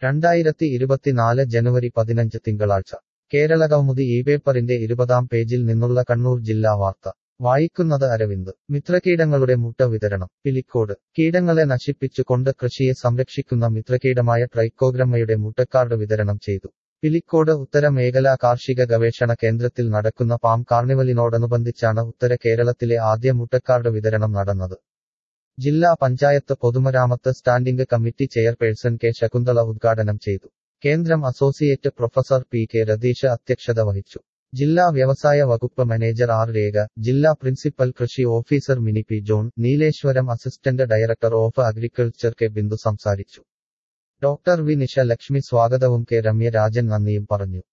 രണ്ടായിരത്തി ഇരുപത്തിനാല് ജനുവരി പതിനഞ്ച് തിങ്കളാഴ്ച കേരളകൗമുദി ഈ പേപ്പറിന്റെ ഇരുപതാം പേജിൽ നിന്നുള്ള കണ്ണൂർ ജില്ലാ വാർത്ത വായിക്കുന്നത് അരവിന്ദ് മിത്രകീടങ്ങളുടെ മുട്ട വിതരണം പിലിക്കോട് കീടങ്ങളെ നശിപ്പിച്ചുകൊണ്ട് കൃഷിയെ സംരക്ഷിക്കുന്ന മിത്രകീടമായ ട്രൈക്കോഗ്രമ്മയുടെ മുട്ടക്കാർഡ് വിതരണം ചെയ്തു പിലിക്കോട് ഉത്തര മേഖലാ കാർഷിക ഗവേഷണ കേന്ദ്രത്തിൽ നടക്കുന്ന പാം കാർണിവലിനോടനുബന്ധിച്ചാണ് ഉത്തര കേരളത്തിലെ ആദ്യ മുട്ടക്കാർഡ് വിതരണം നടന്നത് ജില്ലാ പഞ്ചായത്ത് പൊതുമരാമത്ത് standing committee chairperson K Shakunthala ഉദ്ഘാടനം ചെയ്തു കേന്ദ്രം associate professor P K Ratheesh അധ്യക്ഷത വഹിച്ചു ജില്ലാ വ്യവസായ വകുപ്പ് മാനേജർ ആർ രേഖ ജില്ലാ പ്രിൻസിപ്പൽ കൃഷി officer Mini P John Nileshwaram assistant director of agriculture K Bindu സംസാരിച്ചു ഡോക്ടർ വി നിഷ ലക്ഷ്മി സ്വാഗതവും കെ രമ്യ രാജൻ നന്ദിയും പറഞ്ഞു